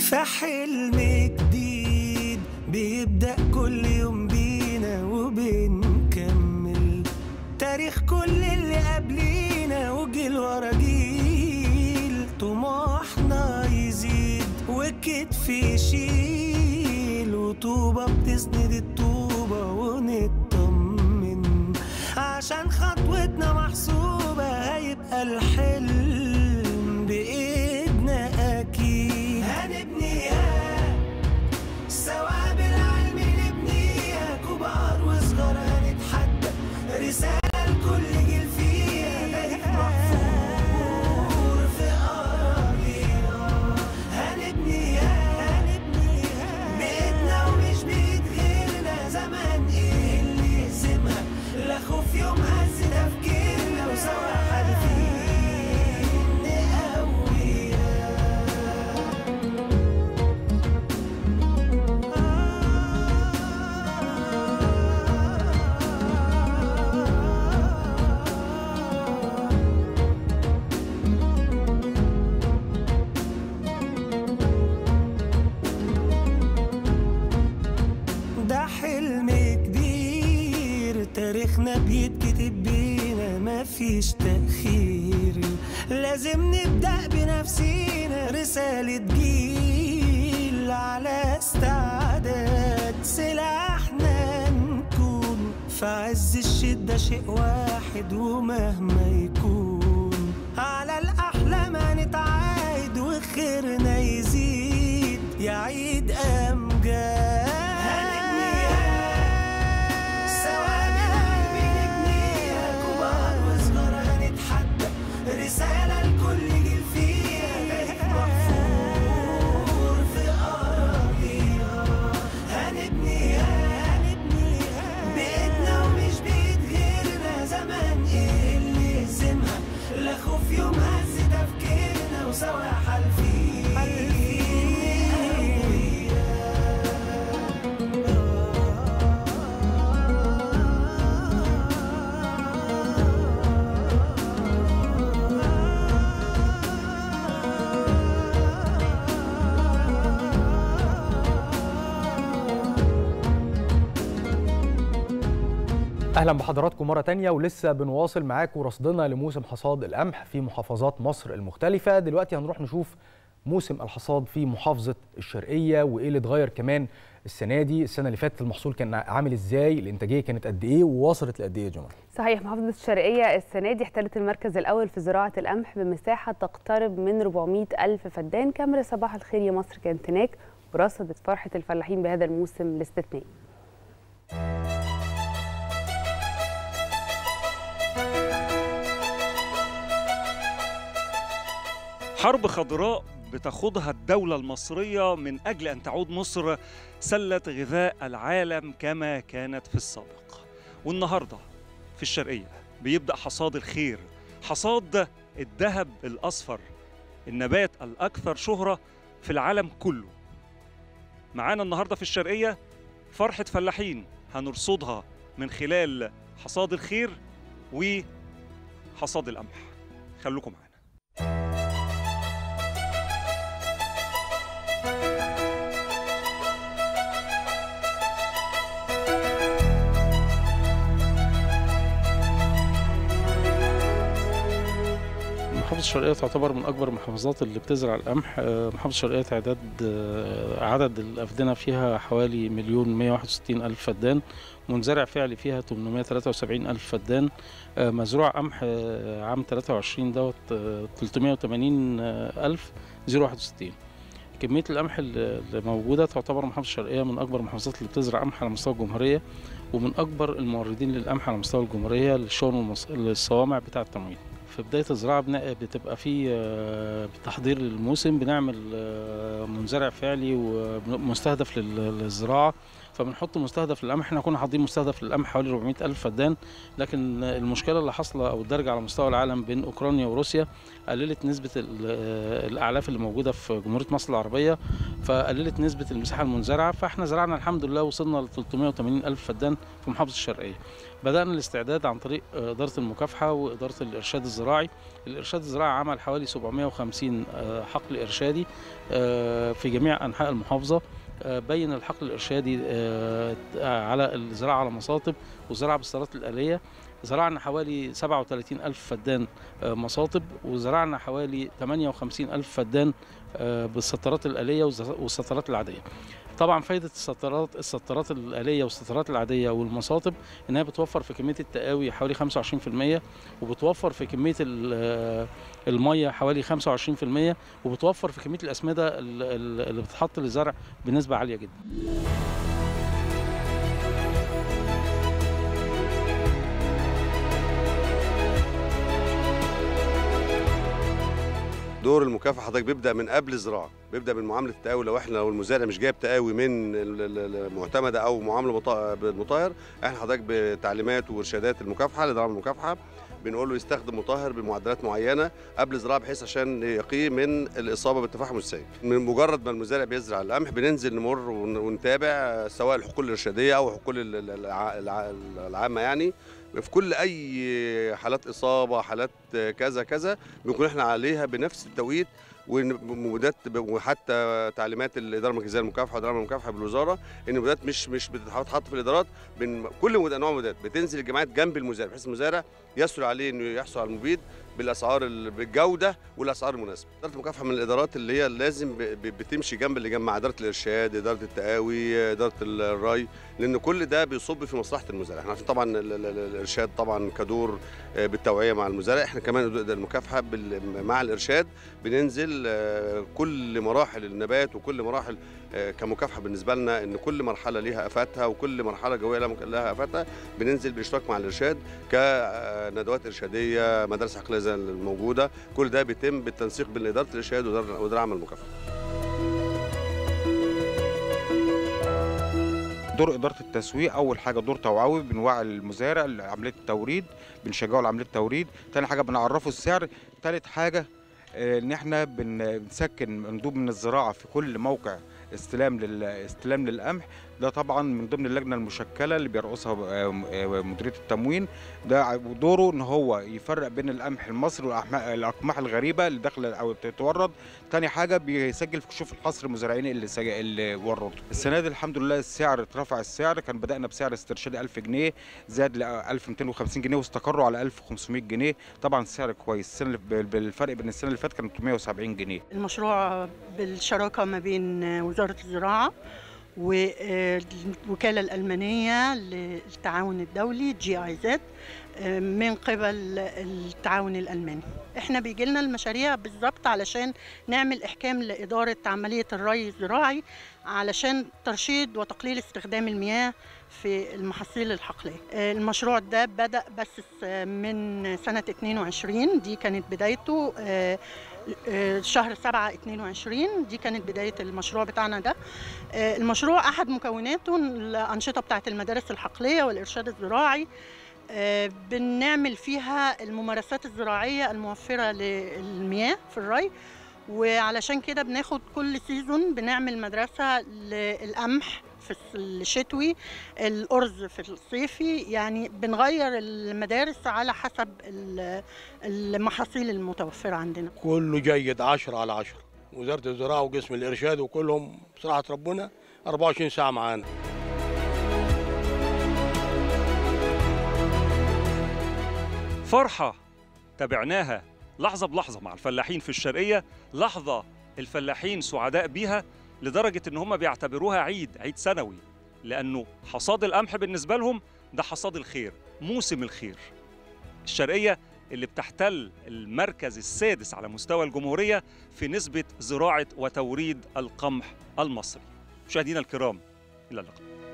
في حلم جديد بيبدأ كل يوم بينا وبنكمل تاريخ كل اللي قبلينا وجيل ورا جيل طموحنا يزيد وكتف يشيل وطوبة بتسند الطوبة ونطمن عشان خطوتنا محسوبة هيبقى الحلم بإيدنا أكيد هنبنيها سوا بالعلم نبنيها كبار وصغار هنتحدى رسالة لكل جيل فيها تاريخ محفور في أراضينا هنبنيها بإيدنا ومش بإيد غيرنا زمان إيه اللي يهزمها لا خوف يوم هز تفكيرنا وسوا حالفين نقويها ده حلم كبير تاريخنا بيتكتب بينا مفيش تأخير لازم نبدأ بنفسينا رسالة جيل على استعداد سلاحنا نكون في عز الشدة شيء واحد ومهما يكون على الأحلام هنتعايد وخيرنا يزيد يعيد أمجاد سوا بالعلم نبنيها كبار وصغار هنتحدى رسالة لكل جيل فيها تاريخ محفور في أراضينا هنبنيها بإيدنا ومش بإيد غيرنا زمان إيه اللي يهزمها لا خوف يوم هز تفكيرنا وسوا حالفين اهلا بحضراتكم مره تانية ولسه بنواصل معاكم رصدنا لموسم حصاد القمح في محافظات مصر المختلفه دلوقتي هنروح نشوف موسم الحصاد في محافظه الشرقيه وايه اللي اتغير كمان السنه دي السنه اللي فاتت المحصول كان عامل ازاي الانتاجيه كانت قد ايه ووصلت لقد ايه يا جماعه صحيح محافظة الشرقية السنة دي احتلت المركز الأول في زراعة القمح بمساحة تقترب من 400 ألف فدان كاميرا صباح الخير يا مصر كانت هناك ورصدت فرحة الفلاحين بهذا الموسم الاستثنائي حرب خضراء بتخوضها الدولة المصرية من أجل أن تعود مصر سلة غذاء العالم كما كانت في السابق والنهاردة في الشرقية بيبدأ حصاد الخير حصاد الذهب الأصفر النبات الأكثر شهرة في العالم كله معانا النهاردة في الشرقية فرحة فلاحين هنرصدها من خلال حصاد الخير وحصاد القمح خلوكم معانا محافظة الشرقية تعتبر من أكبر المحافظات اللي بتزرع القمح آه، محافظة الشرقية تعداد آه، عدد الأفدنة فيها حوالي مليون مية واحد وستين ألف فدان منزرع فعلي فيها 873 ألف فدان آه، مزروع قمح آه، عام 23 دوت آه، 380 ألف 061 كمية القمح اللي اللي موجودة تعتبر محافظة الشرقية من أكبر المحافظات اللي بتزرع قمح على مستوى الجمهورية ومن أكبر الموردين للقمح على مستوى الجمهورية للشؤون والمص- للصوامع بتاع التموين في بداية الزراعة بنا- بتبقى في آه، تحضير للموسم بنعمل آه، منزرع فعلي ومستهدف لل- للزراعة فبنحط مستهدف للقمح احنا كنا حاطين مستهدف للقمح حوالي 400 الف فدان لكن المشكله اللي حاصله او الدرجه على مستوى العالم بين اوكرانيا وروسيا قللت نسبه ال- الاعلاف اللي موجوده في جمهوريه مصر العربيه فقللت نسبه المساحه المنزرعه فاحنا زرعنا الحمد لله وصلنا ل 380 الف فدان في محافظه الشرقيه بدانا الاستعداد عن طريق آه، اداره المكافحه واداره الارشاد الزراعي الارشاد الزراعي عمل حوالي 750 آه، حقل ارشادي آه، في جميع انحاء المحافظه آه، بين الحقل الارشادي آه، على الزراعه على مصاطب والزراعه بالسيارات الاليه زرعنا حوالي 37 ألف فدان آه، مصاطب وزرعنا حوالي 58 ألف فدان آه، بالسطرات الآلية والز- والسطرات العادية طبعا فايدة السطرات السطرات الآلية والسطرات العادية والمصاطب إنها بتوفر في كمية التقاوي حوالي 25% وبتوفر في كمية ال- آه، المية حوالي 25% وبتوفر في كمية الأسمدة ال- ال- اللي بتتحط للزرع بنسبة عالية جدا دور المكافحه حضرتك بيبدا من قبل الزراعه بيبدا من معامله التقاوي لو احنا لو المزارع مش جايب تقاوي من ال- ال- المعتمده او معامله مطا- بالمطهر احنا حضرتك بتعليمات وارشادات المكافحه لدعم المكافحه بنقول له يستخدم مطهر بمعدلات معينه قبل الزراعه بحيث عشان يقيه من الاصابه بالتفاحم السيء من مجرد ما المزارع بيزرع القمح بننزل نمر ون- ونتابع سواء الحقول الارشاديه او الحقول ال- ال- الع- الع- العامه يعني في كل اي حالات اصابه حالات كذا كذا بنكون احنا عليها بنفس التوقيت ومبيدات وحتى تعليمات الاداره المركزيه للمكافحه والاداره المكافحه بالوزاره ان المبيدات مش مش بتتحط في الادارات بن كل مبيد انواع المبيدات بتنزل الجمعيات جنب المزارع بحيث المزارع يسهل عليه انه يحصل على المبيد بالاسعار ال- بالجوده والاسعار المناسبه. اداره المكافحه من الادارات اللي هي لازم ب- ب- بتمشي جنب اللي جنب مع اداره الارشاد، اداره التقاوي، اداره الري، لان كل ده بيصب في مصلحه المزارع. احنا عارفين طبعا ال- ال- ال- الارشاد طبعا كدور آه، بالتوعيه مع المزارع، احنا كمان المكافحه بال- مع الارشاد بننزل آه، كل مراحل النبات وكل مراحل آه، كمكافحه بالنسبه لنا ان كل مرحله ليها افاتها وكل مرحله جويه لها لها افاتها بننزل بالاشتراك مع الارشاد كندوات ارشاديه مدارس عقليه زي الموجوده كل ده بيتم بالتنسيق بين اداره الارشاد واداره وإدارة عمل المكافحه دور اداره التسويق اول حاجه دور توعوي بنوعي المزارع لعمليه التوريد بنشجعه لعمليه التوريد تاني حاجه بنعرفه السعر تالت حاجه آه، ان احنا بن- بنسكن مندوب من الزراعه في كل موقع استلام لل استلام للقمح ده طبعا من ضمن اللجنه المشكله اللي بيرأسها آه، آه، مديريه التموين ده دوره ان هو يفرق بين القمح المصري والاقماح الغريبه اللي داخله او تتورد تاني حاجه بيسجل في كشوف الحصر المزارعين اللي سج... اللي وردوا السنه دي الحمد لله السعر اترفع السعر كان بدانا بسعر استرشادي 1000 جنيه زاد ل 1250 جنيه واستقروا على 1500 جنيه طبعا السعر كويس السنه اللي- بال- بالفرق بين السنه اللي فاتت كان 370 جنيه المشروع بالشراكة ما بين وزارة الزراعة والوكالة الألمانية للتعاون الدولي جي اي زد من قبل التعاون الألماني احنا بيجي لنا المشاريع بالظبط علشان نعمل إحكام لإدارة عملية الري الزراعي علشان ترشيد وتقليل استخدام المياه في المحاصيل الحقلية المشروع ده بدأ بس من سنة 22 دي كانت بدايته آه، آه، شهر 7 22 دي كانت بداية المشروع بتاعنا ده آه، المشروع أحد مكوناته الأنشطة بتاعة المدارس الحقلية والإرشاد الزراعي آه، بنعمل فيها الممارسات الزراعية الموفرة للمياه في الري وعلشان كده بناخد كل سيزون بنعمل مدرسة للقمح في الشتوي الأرز في الصيفي يعني بنغير المدارس على حسب ال- المحاصيل المتوفرة عندنا كله جيد 10 على 10 وزارة الزراعة وقسم الإرشاد وكلهم بصراحة ربنا 24 ساعة معانا فرحة تابعناها لحظة بلحظة مع الفلاحين في الشرقية لحظة الفلاحين سعداء بيها لدرجة إن هم بيعتبروها عيد عيد سنوي لأنه حصاد القمح بالنسبة لهم ده حصاد الخير موسم الخير الشرقية اللي بتحتل المركز السادس على مستوى الجمهورية في نسبة زراعة وتوريد القمح المصري مشاهدينا الكرام إلى اللقاء